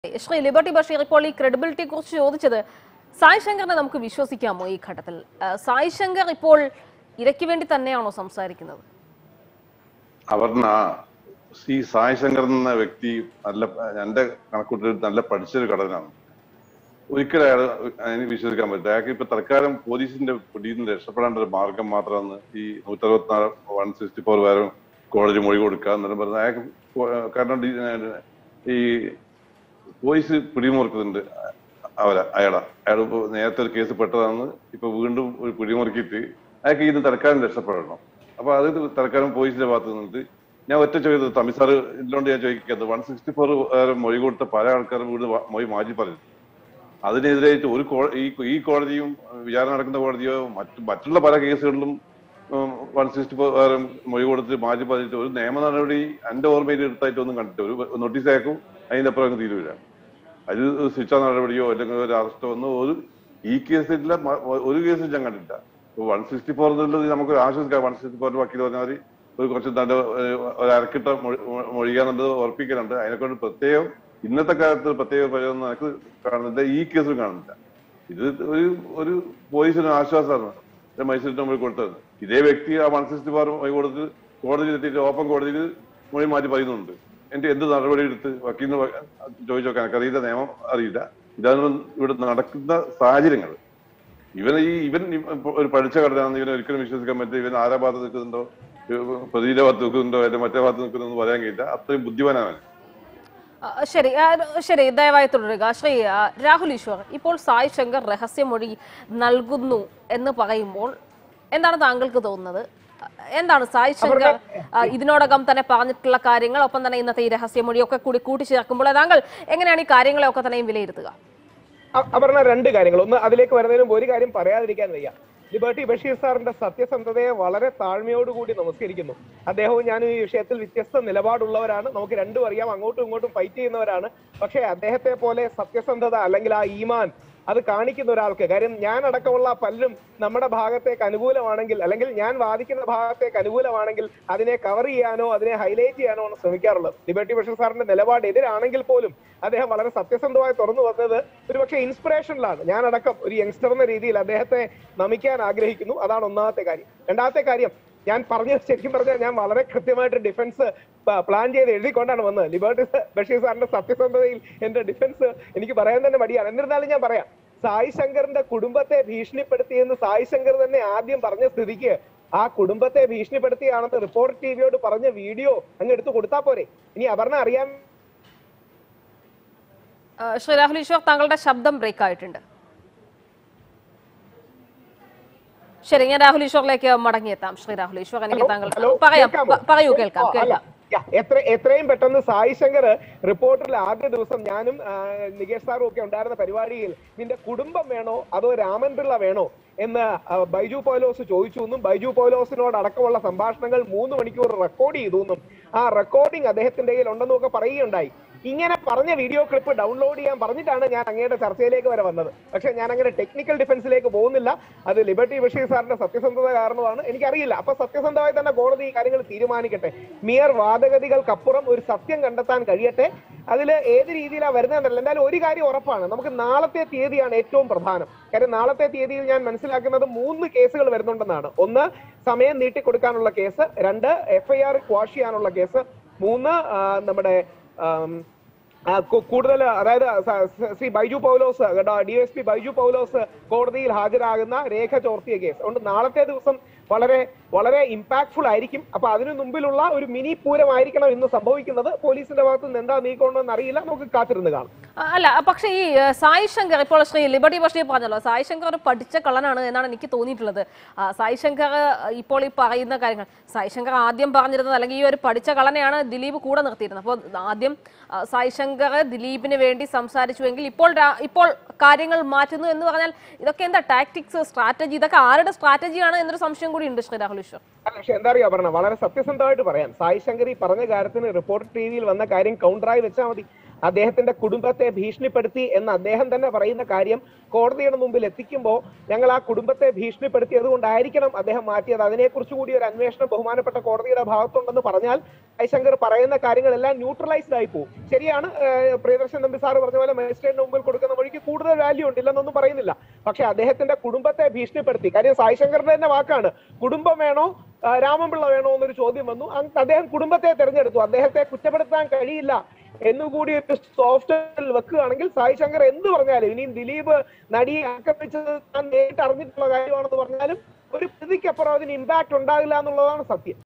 Shri liberty Basheer ഇപ്പോൾ ഈ ക്രെഡിബിലിറ്റിയെ കുറിച്ച് ചോദിച്ചത് സായ് ശങ്കറിനെ നമുക്ക് വിശ്വസിക്കാമോ ഈ ഘട്ടത്തിൽ ആ, സായ് ശങ്കർ ഇപ്പോൾ ഇരയ്ക്ക് വേണ്ടി തന്നെയാണോ സംസാരിക്കുന്നത് അപർണ ഈ സായ് ശങ്കർ എന്ന വ്യക്തി നല്ല എന്റെ കണക്കൂട്ടിൽ നല്ല പഠിച്ചൊരു കടനാണ് ഒരിക്കലും അയാൾ അതിന് വിശ്വസിക്കാൻ പറ്റില്ല അയാൾക്ക് ഇപ്പൊ തൽക്കാലം പോലീസിന്റെ പിടിയിൽ നിന്ന് രക്ഷപ്പെടേണ്ട ഒരു മാർഗം മാത്രമാണ് ഈ നൂറ്റി അറുപത്തിനാല് വൺ സിക്സ്റ്റി ഫോർ വരെ കോടതി മൊഴി കൊടുക്കുക എന്നെല്ലാം പറഞ്ഞത് അയാൾക്ക് കൊ- കാരണം ഡി- ഈ പോലീസ് പിടിമുറുക്കുന്നുണ്ട് അവരെ അയാളെ അയാൾ ഇപ്പൊ നേരത്തെ ഒരു കേസ് പെട്ടതാണ് ഇപ്പൊ വീണ്ടും ഒരു പിടിമുറുക്കിയിട്ട് അയാൾക്ക് ഇത് തൽക്കാലം രക്ഷപ്പെടണം അപ്പൊ അത് തൽക്കാലം പോലീസിന്റെ ഭാഗത്ത് നിന്നിട്ട് ഞാൻ ഒറ്റ ചോദിച്ചത് തമ്പി സാറ് ഇല്ലോണ്ട് ഞാൻ ചോദിക്കുന്നത് വൺ സിക്സ്റ്റി ഫോർ മൊഴി കൊടുത്ത പല ആൾക്കാരും വീട് വ- മൊഴി മാറ്റി പറഞ്ഞു അതിനെതിരായിട്ട് ഒരു കോ- ഈ ഈ കോടതിയും വിചാരണ നടക്കുന്ന കോടതിയോ മറ്റു മറ്റുള്ള പല കേസുകളിലും വൺ സിക്സ്റ്റി ഫോർ മൊഴി കൊടുത്ത് മാറ്റി പറഞ്ഞിട്ട് ഒരു നിയമ നടപടി എന്റെ ഓർമ്മയിൽ എടുത്തായിട്ടൊന്നും കണ്ടിട്ട് ഒരു നോട്ടീസ് അയക്കും അതിന്റെ അപ്പുറം അങ്ങ് തീരൂല അത് ശിക്ഷാ നടപടിയോ അല്ലെങ്കിൽ ഒരു അറസ്റ്റോ ഒന്നും ഒരു ഈ കേസില്ല മ- ഒരു കേസും ഞാൻ കണ്ടില്ല വൺ സിക്സ്റ്റി ഫോർ എന്നുള്ളത് നമുക്ക് ആശ്വസിക്കാം വൺ സിക്സ്റ്റി ഫോറിന്റെ വക്കീൽ പറഞ്ഞാൽ മതി ഒരു കുറച്ച് നല്ല ഏഹ്, ഒരു അരക്കിട്ട മൊഴി- മൊഴിക എന്നുള്ളത് ഉറപ്പിക്കലുണ്ട് അതിനെക്കൊണ്ട് പ്രത്യേകം ഇന്നത്തെ കാലത്ത് പ്രത്യേക പ്രയോജനം എനിക്ക് കാണുന്നില്ല ഈ കേസിൽ കാണുന്നില്ല ഇത് ഒരു ഒരു പോലീസിന് ആശ്വാസമാണ് മൈസൂരിന്റെ മുമ്പിൽ കൊടുത്തത് ഇതേ വ്യക്തി ആ വൺ സിക്സ്റ്റി ഫോർ മൊഴി കൊടുത്ത് കോടതിയിൽ എത്തിയിട്ട് ഓപ്പൺ കോടതിയിൽ മൊഴി മാറ്റി പറയുന്നുണ്ട് എന്റെ എന്ത് നടപടി എടുത്ത് വക്കീലിന് വ- ചോദിച്ചു നോക്കാൻ എനിക്കറിയില്ല നിയമം അറിയില്ല ഇതാണ് ഇവിടെ നടക്കുന്ന സാഹചര്യങ്ങൾ ഇവൻ ഈ ഇവൻ ഇപ്പൊ ഒരു പഠിച്ച കടലാണെന്ന് ഇവനെ ഒരിക്കലും വിശ്വസിക്കാൻ പറ്റില്ല ഇവൻ ആരാ ഭാഗത്ത് നിൽക്കുന്നുണ്ടോ പ്രതിയുടെ ഭാഗത്ത് നിൽക്കുന്നുണ്ടോ അല്ലെങ്കിൽ മറ്റേ ഭാഗത്ത് നിൽക്കുന്നുണ്ടോ പറയാൻ കഴിയില്ല അത്രയും ബുദ്ധിമാനാണ് അവൻ. ആ, ശരി ആ, ശരി ദയവായി തുടരുക ശ്രീ ആ, രാഹുൽ ഈശ്വർ ഇപ്പോൾ സായ് ശങ്കർ രഹസ്യമൊഴി നൽകുന്നു എന്ന് പറയുമ്പോൾ എന്താണ് താങ്കൾക്ക് തോന്നുന്നത് ആ, എന്താണ് സായ് ശങ്കർ ആ, ഇതിനോടകം തന്നെ പറഞ്ഞിട്ടുള്ള കാര്യങ്ങൾ ഒപ്പം തന്നെ ഇന്നത്തെ ഈ രഹസ്യമൊഴിയൊക്കെ കൂടി കൂട്ടിച്ചേർക്കുമ്പോൾ താങ്കൾ എങ്ങനെയാണ് ഈ കാര്യങ്ങളെയൊക്കെ തന്നെയും വിലയിരുത്തുക അ- അപർണ രണ്ട് കാര്യങ്ങൾ ഒന്ന് അതിലേക്ക് വരുന്നതിന് മുമ്പ് ഒരു കാര്യം പറയാതിരിക്കാൻ വയ്യ ലിബർട്ടി ബഷീർ സാറിന്റെ സത്യസന്ധതയെ വളരെ താഴ്മയോടുകൂടി നമസ്കരിക്കുന്നു അദ്ദേഹവും ഞാനും ഈ വിഷയത്തിൽ വ്യത്യസ്ത നിലപാടുള്ളവരാണ് നമുക്ക് രണ്ടും അറിയാം അങ്ങോട്ടും ഇങ്ങോട്ടും ഫൈറ്റ് ചെയ്യുന്നവരാണ് പക്ഷേ അദ്ദേഹത്തെ പോലെ സത്യസന്ധത അല്ലെങ്കിൽ ആ ഈമാൻ അത് കാണിക്കുന്ന ഒരാൾക്ക് കാര്യം ഞാൻ അടക്കമുള്ള പലരും നമ്മുടെ ഭാഗത്തേക്ക് അനുകൂലമാണെങ്കിൽ അല്ലെങ്കിൽ ഞാൻ വാദിക്കുന്ന ഭാഗത്തേക്ക് അനുകൂലമാണെങ്കിൽ അതിനെ കവർ ചെയ്യാനോ അതിനെ ഹൈലൈറ്റ് ചെയ്യാനോ ആണ് ശ്രമിക്കാറുള്ളത് ലിബർട്ടി ബഷീർ സാറിന്റെ നിലപാട് എതിരാണെങ്കിൽ പോലും അദ്ദേഹം വളരെ സത്യസന്ധമായി തുറന്നു വന്നത് ഒരുപക്ഷെ ഇൻസ്പിറേഷനിലാണ് ഞാൻ അടക്കം ഒരു യങ്സ്റ്റർ എന്ന രീതിയിൽ അദ്ദേഹത്തെ നമിക്കാൻ ആഗ്രഹിക്കുന്നു അതാണ് ഒന്നാമത്തെ കാര്യം രണ്ടാമത്തെ കാര്യം ഞാൻ പറഞ്ഞ ശരിക്കും പറഞ്ഞാൽ ഞാൻ വളരെ കൃത്യമായിട്ട് ഡിഫൻസ് പ്ലാൻ ചെയ്ത് എഴുതിക്കൊണ്ടാണ് വന്നത് ലിബർട്ടി സ- ബഷീർ സാറിന്റെ സത്യസന്ധതയിൽ എന്റെ ഡിഫൻസ് എനിക്ക് പറയാൻ തന്നെ മടിയാണ് എന്നിരുന്നാലും ഞാൻ പറയാം സായി ശങ്കറിന്റെ കുടുംബത്തെ ഭീഷണിപ്പെടുത്തിയെന്ന് സായി ശങ്കർ തന്നെ ആദ്യം പറഞ്ഞ സ്ഥിതിക്ക് ആ കുടുംബത്തെ ഭീഷണിപ്പെടുത്തിയാണെന്ന് റിപ്പോർട്ട് ടിവിയോട് പറഞ്ഞ വീഡിയോ അങ്ങ് എടുത്തു കൊടുത്താൽ പോരെ ഇനി അപർണ അറിയാൻ ആ, ശ്രീ രാഹുൽ ഈശ്വർ താങ്കളുടെ ശബ്ദം ബ്രേക്ക് ആയിട്ടുണ്ട് ശരി ഞാൻ രാഹുൽ ഈശ്വറിലേക്ക് മടങ്ങിയെത്താം ശ്രീ രാഹുൽ ഈശ്വർ എനിക്ക് താങ്കൾ ഹലോ, പറയാം കേൾക്കാമോ? പ- പറയൂ കേൾക്കാം ഓ, അല്ല. കേൾക്കാം യാ, എത്ര എത്രയും പെട്ടെന്ന് സായി ശങ്കർ റിപ്പോർട്ടറിൽ ആദ്യ ദിവസം ഞാനും ആ, നികേഷ് സാറും ഒക്കെ ഉണ്ടായിരുന്ന പരിപാടിയിൽ നിന്റെ കുടുംബം വേണോ അതോ രാമൻ പിള്ള വേണോ എന്ന് ആ, ബൈജു പൗലോസ് ചോദിച്ചു എന്നും ബൈജു പൗലോസിനോട് അടക്കമുള്ള സംഭാഷണങ്ങൾ മൂന്ന് മണിക്കൂർ റെക്കോർഡ് ചെയ്തു എന്നും ആ റെക്കോർഡിംഗ് അദ്ദേഹത്തിന്റെ കയ്യിൽ ഉണ്ടെന്നും ഒക്കെ പറയുകയുണ്ടായി ഇങ്ങനെ പറഞ്ഞ വീഡിയോ ക്ലിപ്പ് ഡൗൺലോഡ് ചെയ്യാൻ പറഞ്ഞിട്ടാണ് ഞാൻ അങ്ങയുടെ ചർച്ചയിലേക്ക് വരെ വന്നത് പക്ഷെ ഞാൻ അങ്ങനെ ടെക്നിക്കൽ ഡിഫൻസിലേക്ക് പോകുന്നില്ല അത് ലിബർട്ടി ബഷീർ സാറിന്റെ സത്യസന്ധത കാരണമാണ് എനിക്കറിയില്ല അപ്പൊ സത്യസന്ധമായി തന്നെ കോടതി ഈ കാര്യങ്ങൾ തീരുമാനിക്കട്ടെ മിയർ വാദഗതികൾക്കപ്പുറം ഒരു സത്യം കണ്ടെത്താൻ കഴിയട്ടെ അതിൽ ഏത് രീതിയിലാണ് വരുന്നതെന്നല്ല എന്തായാലും ഒരു കാര്യം ഉറപ്പാണ് നമുക്ക് നാളത്തെ തീയതിയാണ് ഏറ്റവും പ്രധാനം കാര്യം നാളത്തെ തീയതിയിൽ ഞാൻ മനസ്സിലാക്കുന്നത് മൂന്ന് കേസുകൾ വരുന്നുണ്ടെന്നാണ് ഒന്ന് സമയം നീട്ടിക്കൊടുക്കാനുള്ള കേസ് രണ്ട് എഫ്ഐആർ ക്വാഷ് ചെയ്യാനുള്ള കേസ് മൂന്ന് ആ, നമ്മുടെ ആം, ആ, കു- കൂടുതൽ അതായത് സ- സ- Shri Baiju Paulose D S P Baiju Paulose കോടതിയിൽ ഹാജരാകുന്ന രേഖ ചോർത്തിയ കേസ് അതുകൊണ്ട് നാളത്തെ ദിവസം വളരെ വളരെ ഇമ്പാക്ട്ഫുൾ ആയിരിക്കും അപ്പൊ അതിനു മുമ്പിലുള്ള ഒരു മിനി പൂരമായിരിക്കണം ഇന്ന് സംഭവിക്കുന്നത് പോലീസിന്റെ ഭാഗത്ത് നിന്ന് എന്താ നീക്കണമെന്ന് അറിയില്ല നമുക്ക് കാത്തിരുന്ന് കാണാം ആ, അല്ല പക്ഷേ ഈ ആ, സായി ശങ്കർ ഇപ്പോൾ ശ്രീ ലിബർട്ടി ബഷീർ പറഞ്ഞല്ലോ സായി ശങ്കർ ഒരു പഠിച്ച കള്ളനാണ് എന്നാണ് എനിക്ക് തോന്നിയിട്ടുള്ളത് ആ, സായി ശങ്കർ ആ, ഇപ്പോൾ ഈ പറയുന്ന കാര്യങ്ങൾ സായി ശങ്കർ ആദ്യം പറഞ്ഞിരുന്നത് അല്ലെങ്കിൽ ഈ ഒരു പഠിച്ച കള്ളനെയാണ് ദിലീപ് കൂടെ നിർത്തിയിരുന്നത് അപ്പോൾ ആദ്യം ആ, സായി ശങ്കർ ദിലീപിന് വേണ്ടി സംസാരിച്ചുവെങ്കിൽ ഇപ്പോൾ രാ- ഇപ്പോൾ കാര്യങ്ങൾ മാറ്റുന്നു എന്ന് പറഞ്ഞാൽ ഇതൊക്കെ എന്താ ടാക്ടിക്സ് സ്ട്രാറ്റജി ഇതൊക്കെ ആരുടെ സ്ട്രാറ്റജിയാണ് എന്നൊരു സംശയം കൂടി ഉണ്ട് ശ്രീ രാഹുൽ ഈശ്വർ അല്ല പക്ഷെ എന്താ അറിയാ പറഞ്ഞ വളരെ സത്യസന്ധമായിട്ട് പറയാം സായി ശങ്കർ ഈ പറഞ്ഞ കാര്യത്തിന് റിപ്പോർട്ടർ ടി വിയിൽ വന്ന കാര്യം കൗണ്ടറായി വെച്ചാൽ മതി അദ്ദേഹത്തിന്റെ കുടുംബത്തെ ഭീഷണിപ്പെടുത്തി എന്ന് അദ്ദേഹം തന്നെ പറയുന്ന കാര്യം കോടതിയുടെ മുമ്പിൽ എത്തിക്കുമ്പോൾ ഞങ്ങൾ ആ കുടുംബത്തെ ഭീഷണിപ്പെടുത്തിയത് കൊണ്ടായിരിക്കണം അദ്ദേഹം മാറ്റിയത് അതിനെക്കുറിച്ച് കൂടി ഒരു അന്വേഷണം ബഹുമാനപ്പെട്ട കോടതിയുടെ ഭാഗത്തുണ്ടെന്ന് പറഞ്ഞാൽ ജയശങ്കർ പറയുന്ന കാര്യങ്ങളെല്ലാം ന്യൂട്രലൈസ്ഡ് ആയി പോകും ശരിയാണ് ഏഹ് പ്രിയദർശൻ തമ്പി സാറ് പറഞ്ഞ പോലെ മജിസ്ട്രേറ്റിന് മുമ്പിൽ കൊടുക്കുന്ന വഴിക്ക് കൂടുതൽ വാല്യൂ ഉണ്ട് ഇല്ലെന്നൊന്നും പറയുന്നില്ല പക്ഷെ അദ്ദേഹത്തിന്റെ കുടുംബത്തെ ഭീഷണിപ്പെടുത്തി കാര്യം സായിശങ്കറിന്റെ തന്നെ വാക്കാണ് കുടുംബം വേണോ ആ, രാമൻപിള്ള വേണോ എന്നൊരു ചോദ്യം വന്നു അങ് അദ്ദേഹം കുടുംബത്തെ തെരഞ്ഞെടുത്തു അദ്ദേഹത്തെ കുറ്റപ്പെടുത്താൻ കഴിയില്ല എന്നുകൂടി ഒരു സോഫ്റ്റ് വെക്കുകയാണെങ്കിൽ സായി ശങ്കർ എന്ത് പറഞ്ഞാലും ഇനിയും ദിലീപ് നടിയെ ആക്രമിച്ചത് താൻ നേരിട്ട് അറിഞ്ഞിട്ടുള്ള കാര്യമാണെന്ന് പറഞ്ഞാലും ഒരു പ്രതിക്കപ്പുറം അതിന് ഇമ്പാക്ട് ഉണ്ടാകില്ല എന്നുള്ളതാണ് സത്യം